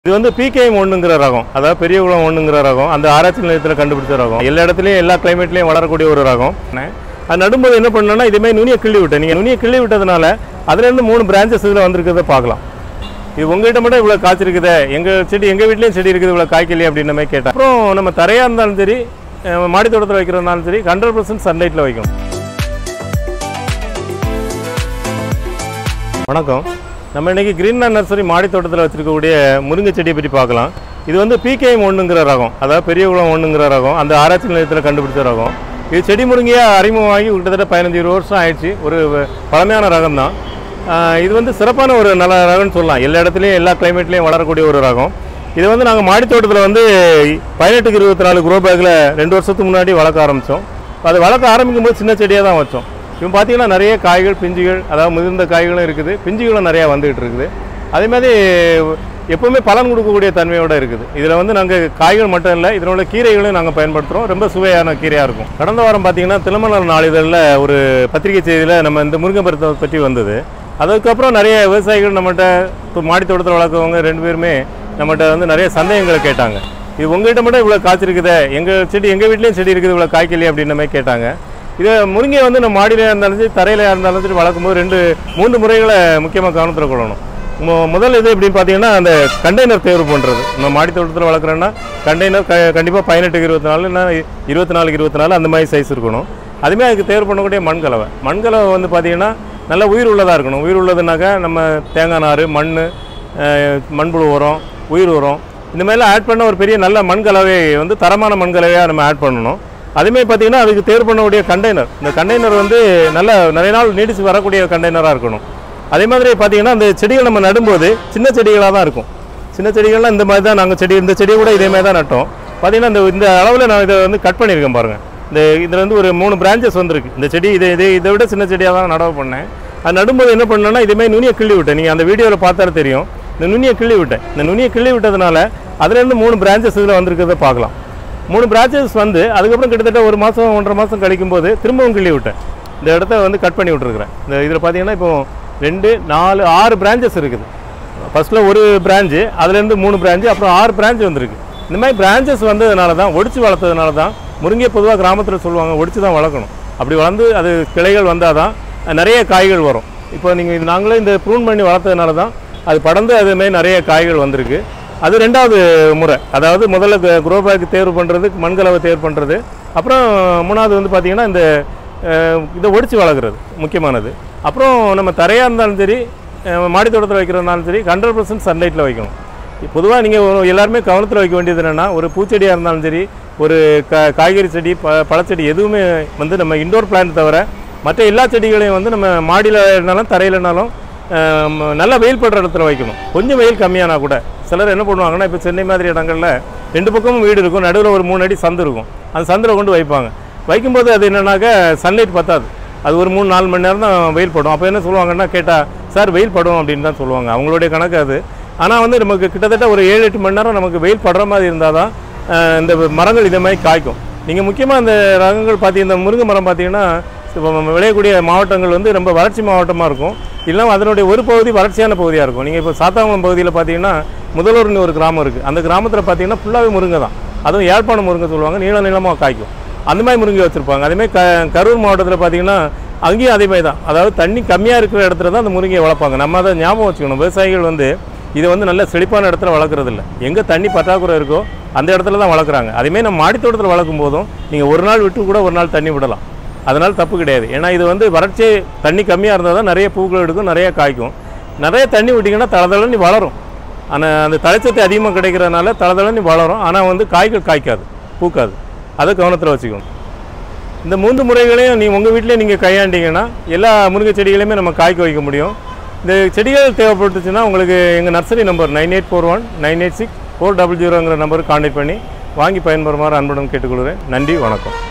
இது வந்து பிகேஎம் ஒன்றுங்கிற ரகம் அதாவது பெரியகுளம் ஒன்றுங்கிற ரகம் அந்த ஆராய்ச்சி நிலையத்தில் கண்டுபிடிச்ச ரகம் எல்லா இடத்துலையும் எல்லா கிளைமேட்லையும் வளரக்கூடிய ஒரு ரகம் அது நடும்போது என்ன பண்ணணும்னா இதுமாதிரி நுனியை கிள்ளி விட்டேன் நீங்கள் நுனியை கிள்ளி விட்டதுனால அதுலேருந்து மூணு பிரான்ச்சஸ் இதில் வந்திருக்கிறத பார்க்கலாம் இது உங்ககிட்ட மட்டும் இவ்வளோ காய்ச்சிருக்குதே எங்கள் செடி எங்கள் வீட்லேயும் செடி இருக்குது இவ்வளோ காய்க்கலையே அப்படின்ற மாதிரி கேட்டேன் அப்புறம் நம்ம தரையாக இருந்தாலும் சரி அஹ் மாடி தோட்டத்தில் வைக்கிறதுனாலும் சரி ஹண்ட்ரட் பர்சன்ட் சன்லைட்டில் வைக்கணும் வணக்கம் நம்ம இன்னைக்கு கிரீன் நர்சரி மாடி தோட்டத்தில் வச்சிருக்கக்கூடிய முருங்கை செடியை பற்றி பார்க்கலாம் இது வந்து பிகேஎம் ஒன்றுங்கிற ரகம் அதாவது பெரியகுளம் ஒன்றுங்கிற ரகம் அந்த ஆராய்ச்சி நிலையத்தில் கண்டுபிடிச்ச ரகம் இது செடி முருங்கையாக அறிமுகமாகி கிட்டத்தட்ட பதினஞ்சு இருபது வருஷம் ஆயிடுச்சு ஒரு பழமையான ரகம் தான் இது வந்து சிறப்பான ஒரு நல்ல ரகம்னு சொல்லலாம் எல்லா இடத்துலையும் எல்லா கிளைமேட்லேயும் வளரக்கூடிய ஒரு ரகம் இது வந்து நாங்கள் மாடி தோட்டத்தில் வந்து பதினெட்டுக்கு இருபத்தி நாலு குரோ பேக்கில் ரெண்டு வருஷத்துக்கு முன்னாடி வளர்க்க ஆரம்பித்தோம் அது வளர்க்க ஆரம்பிக்கும் போது சின்ன செடியாக தான் வச்சோம் இப்போ பார்த்தீங்கன்னா நிறைய காய்கள் பிஞ்சுகள் அதாவது முதிர்ந்த காய்களும் இருக்குது பிஞ்சுகளும் நிறையா வந்துகிட்டு இருக்குது அதே மாதிரி எப்போவுமே பலன் கொடுக்கக்கூடிய தன்மையோடு இருக்குது இதில் வந்து நாங்கள் காய்கள் மட்டும் இல்லை இதில் உள்ள கீரைகளையும் நாங்கள் பயன்படுத்துகிறோம் ரொம்ப சுவையான கீரையாக இருக்கும் கடந்த வாரம் பார்த்தீங்கன்னா திருமணர் நாளிதழில் ஒரு பத்திரிகை செய்தியில் நம்ம இந்த முருங்கை மரத்தை பற்றி வந்தது அதுக்கப்புறம் நிறைய விவசாயிகள் நம்மகிட்ட இப்போ மாடி தோட்டத்தில் வளர்க்குறவங்க ரெண்டு பேருமே நம்மகிட்ட வந்து நிறைய சந்தேகங்களை கேட்டாங்க இது உங்ககிட்ட மட்டும் இவ்வளோ காய்ச்சிருக்குதே எங்கள் செடி எங்கள் வீட்லேயும் செடி இருக்குது இவ்வளோ காய்க்கலையே அப்படின்ற மாதிரி கேட்டாங்க இதை முருங்கை வந்து நம்ம மாடியில இருந்தாலும் சரி தரையில் இருந்தாலும் சரி வளர்க்கும் போது ரெண்டு மூன்று முறைகளை முக்கியமாக கவனத்தில் கொள்ளணும் மு- முதல் இது எப்படின்னு பார்த்தீங்கன்னா அந்த கண்டெய்னர் தேர்வு பண்ணுறது நம்ம மாடி தோட்டத்தில் வளர்க்குறோன்னா கண்டெய்னர் க கண்டிப்பாக பதினெட்டுக்கு இருபத்தி நாலு இல்லைன்னா இருபத்தி நாலுக்கு இருபத்தி நாலு அந்த மாதிரி சைஸ் இருக்கணும் அதுமாதிரி அதுக்கு தேர்வு பண்ணக்கூடிய மண்கலவை மண்கலவை வந்து பார்த்தீங்கன்னா நல்ல உயிர் உள்ளதாக இருக்கணும் உயிர் உள்ளதுனாக்கா நம்ம தேங்காய் நார் மண் மண்புழு உரம் உயிர் உரம் இந்த மாதிரிலாம் ஆட் பண்ண ஒரு பெரிய நல்ல மண்கலவையை வந்து தரமான மண்கலவையாக நம்ம ஆட் பண்ணணும் அதுமாதிரி பார்த்தீங்கன்னா அதுக்கு தேர்வு பண்ணக்கூடிய கண்டெய்னர் இந்த கண்டெய்னர் வந்து நல்ல நிறைய நாள் நீடிச்சு வரக்கூடிய கண்டெய்னராக இருக்கணும் அதே மாதிரி பார்த்தீங்கன்னா அந்த செடிகள் நம்ம நடும்போது சின்ன செடிகளாக தான் இருக்கும் சின்ன செடிகள்லாம் இந்த மாதிரி தான் நாங்கள் செடி இந்த செடியை கூட இதே மாதிரி தான் நட்டோம் பார்த்தீங்கன்னா இந்த இந்த அளவில் நான் இதை வந்து கட் பண்ணியிருக்கேன் பாருங்கள் இந்த இதில் வந்து ஒரு மூணு பிரான்ச்சஸ் வந்திருக்கு இந்த செடி இதை இதை இதை விட சின்ன செடியாக தான் நடவு பண்ணேன் அது நடும்போது என்ன பண்ணேன்னா இதேமாதிரி நுனியை கிள்ளி விட்டேன் நீங்கள் அந்த வீடியோவில் பார்த்தாலே தெரியும் இந்த நுனியை கிள்ளி விட்டேன் இந்த நுனியை கிள்ளி விட்டதுனால அதுலேருந்து மூணு பிரான்ச்சஸ் இதில் வந்திருக்கிறத பார்க்கலாம் மூணு பிரான்ச்சஸ் வந்து அதுக்கப்புறம் கிட்டத்தட்ட ஒரு மாதம் ஒன்றரை மாதம் கழிக்கும் போது திரும்பவும் கிள்ளி விட்டேன் இந்த இடத்த வந்து கட் பண்ணி விட்டுருக்குறேன் இந்த இதில் பார்த்தீங்கன்னா இப்போ ரெண்டு நாலு ஆறு பிரான்ச்சஸ் இருக்குது ஃபஸ்ட்டில் ஒரு பிரான்ச்சு அதுலேருந்து மூணு பிரான்ச்சு அப்புறம் ஆறு பிரான்ச் வந்திருக்கு இந்த மாதிரி பிரான்ச்சஸ் வந்ததுனால தான் ஒடிச்சு வளர்த்ததுனால தான் முருங்கை பொதுவாக கிராமத்தில் சொல்லுவாங்க ஒடிச்சு தான் வளர்க்கணும் அப்படி வளர்ந்து அது கிளைகள் வந்தால் தான் நிறைய காய்கள் வரும் இப்போ நீங்கள் நாங்களே இந்த ப்ரூன் பண்ணி வளர்த்ததுனால தான் அது படர்ந்து அதுமாரி நிறைய காய்கள் வந்திருக்கு அது ரெண்டாவது முறை அதாவது முதல்ல குரோ பேக் தேர்வு பண்ணுறது மண்கலவை தேர்வு பண்ணுறது அப்புறம் மூணாவது வந்து பார்த்திங்கன்னா இந்த அஹ், இதை ஒடிச்சு வளர்க்குறது முக்கியமானது அப்புறம் நம்ம தரையாக இருந்தாலும் சரி அஹ், மாடி தோட்டத்தில் வைக்கிறதுனாலும் சரி ஹண்ட்ரட் பர்சன்ட் சன்லைட்டில் வைக்கணும் பொதுவாக நீங்கள் எல்லாருமே கவனத்தில் வைக்க வேண்டியது என்னென்னா ஒரு பூச்செடியாக இருந்தாலும் சரி ஒரு க காய்கறி செடி ப பழச்செடி எதுவுமே வந்து நம்ம இண்டோர் பிளான்ட் தவிர மற்ற எல்லா செடிகளையும் வந்து நம்ம மாடியில் இருந்தாலும் தரையிலனாலும் ஆம், நல்லா வெயில் படுற இடத்துல வைக்கணும் கொஞ்சம் வெயில் கம்மியானா கூட சிலர் என்ன பண்ணுவாங்கன்னா இப்போ சென்னை மாதிரி இடங்களில் ரெண்டு பக்கமும் வீடு இருக்கும் நடுவில் ஒரு மூணு அடி சந்து இருக்கும் அந்த சந்தில் கொண்டு வைப்பாங்க வைக்கும்போது அது என்னன்னாக்கா சன்லைட் பத்தாது அது ஒரு மூணு நாலு மணி நேரம் தான் வெயில் படும் அப்போ என்ன சொல்லுவாங்கன்னா கேட்டால் சார் வெயில் படும் அப்படின்னு தான் சொல்லுவாங்க அவங்களுடைய கணக்கு அது ஆனால் வந்து நமக்கு கிட்டத்தட்ட ஒரு ஏழு எட்டு மணி நேரம் நமக்கு வெயில் படுற மாதிரி இருந்தால் தான் ஆஹ், இந்த மரங்கள் இதே மாதிரி காய்க்கும் நீங்கள் முக்கியமாக இந்த ரகங்கள் பார்த்தீங்க இந்த முருங்கை மரம் பார்த்தீங்கன்னா இப்போ நம்ம விளையக்கூடிய மாவட்டங்கள் வந்து ரொம்ப வறட்சி மாவட்டமாக இருக்கும் இல்லைனா அதனுடைய ஒரு பகுதி வறட்சியான பகுதியாக இருக்கும் நீங்கள் இப்போ சாத்தாங்குளம் பகுதியில் பார்த்தீங்கன்னா முதலூர்னு ஒரு கிராமம் இருக்குது அந்த கிராமத்தில் பார்த்தீங்கன்னா ஃபுல்லாகவே முருங்கை தான் அதுவும் யாழ்ப்பாணம் முருங்கை சொல்லுவாங்க நீள நீளமாக காய்க்கும் அந்த மாதிரி முருங்கை வச்சுருப்பாங்க அதேமாதிரி க கரூர் மாவட்டத்தில் பார்த்தீங்கன்னா அங்கேயும் அதே மாதிரி தான் அதாவது தண்ணி கம்மியாக இருக்கிற இடத்துல தான் அந்த முருங்கையை வளர்ப்பாங்க நம்ம அதை ஞாபகம் வச்சுக்கணும் விவசாயிகள் வந்து இதை வந்து நல்ல செழிப்பான இடத்துல வளர்க்குறது இல்லை எங்கே தண்ணி பற்றாக்குறை இருக்கோ அந்த இடத்துல தான் வளர்க்குறாங்க அதேமாதிரி நம்ம மாடித்தோட்டத்தில் வளர்க்கும் போதும் நீங்கள் ஒரு நாள் விட்டு கூட ஒரு நாள் தண்ணி விடலாம் அதனால் தப்பு கிடையாது ஏன்னா இது வந்து வறட்சி தண்ணி கம்மியாக இருந்தால் தான் நிறைய பூக்கள் எடுக்கும் நிறைய காய்க்கும் நிறைய தண்ணி விட்டிங்கன்னா தளதளன்னு வளரும் ஆனால் அந்த தழைச்சத்து அதிகமாக கிடைக்கிறதுனால தளதளன்னு வளரும் ஆனால் வந்து காய்கள் காய்க்காது பூக்காது அதை கவனத்தில் வச்சுக்கணும் இந்த மூன்று முறைகளையும் நீ உங்கள் வீட்டிலே நீங்கள் கையாண்டீங்கன்னா எல்லா முருங்கை செடிகளையுமே நம்ம காய்க்க வைக்க முடியும் இந்த செடிகள் தேவைப்பட்டுச்சுன்னா உங்களுக்கு எங்கள் nursery number nine eight four one nine eight six four double ஜீரோங்கிற நம்பருக்கு கான்டாக்ட் பண்ணி வாங்கி பயன்பெறுமாறு அன்புடன் கேட்டுக்கொள்கிறேன் நன்றி வணக்கம்